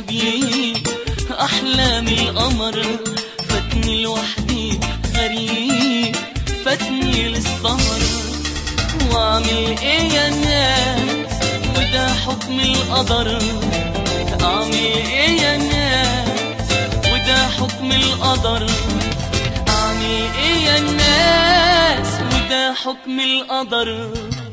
حبيب أحلامي القمر فاتني لوحدي غريب فاتني للسهر واعمل ايه يا ناس وده حكم القدر اعمل ايه يا ناس وده حكم القدر اعمل ايه يا ناس وده حكم القدر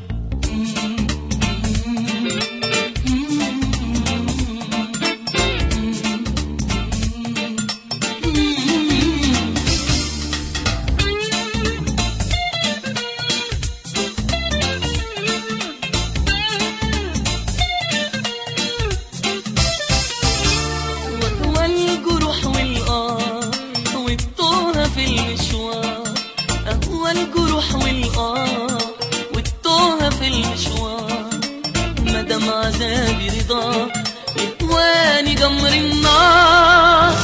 والجروح والآه والتوه في المشوار أهوى الجروح والآه والتوه في المشوار مدام عذابي رضا يهواني جمر النار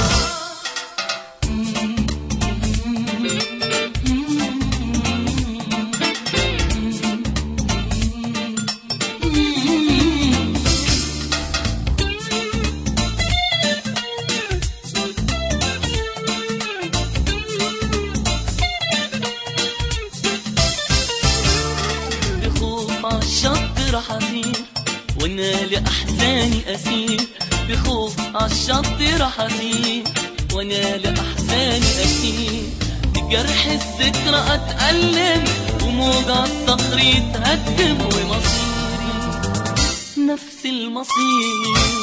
بخوف عالشط رح أطير وانا لأحزاني أسير بخوف عالشط رح أطير وانا لأحزاني أسير بجرح الذكرى أتألم وموجع الصخر يتهدم ومصيري نفس المصير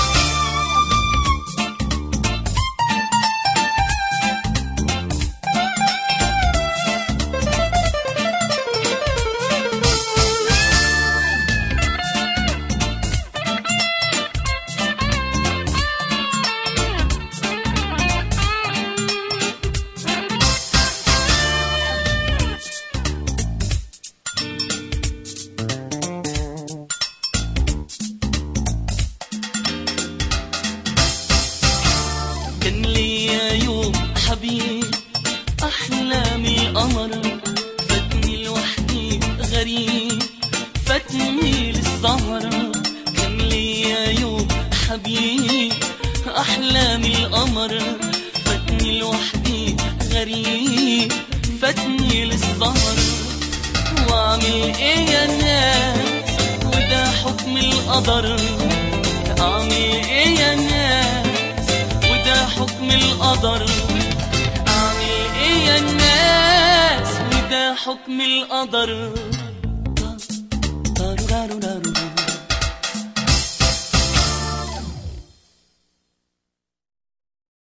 كان ليا يوم حبيب أحلامي قمر فاتني لوحدي غريب فاتني للسهر كان ليا يوم حبيب أحلامي القمر فاتني لوحدي غريب فاتني للسهر واعمل ايه يا ناس وده حكم القدر اعمل ايه يا ناس وده حكم القدر اعمل ايه يا الناس وده حكم القدر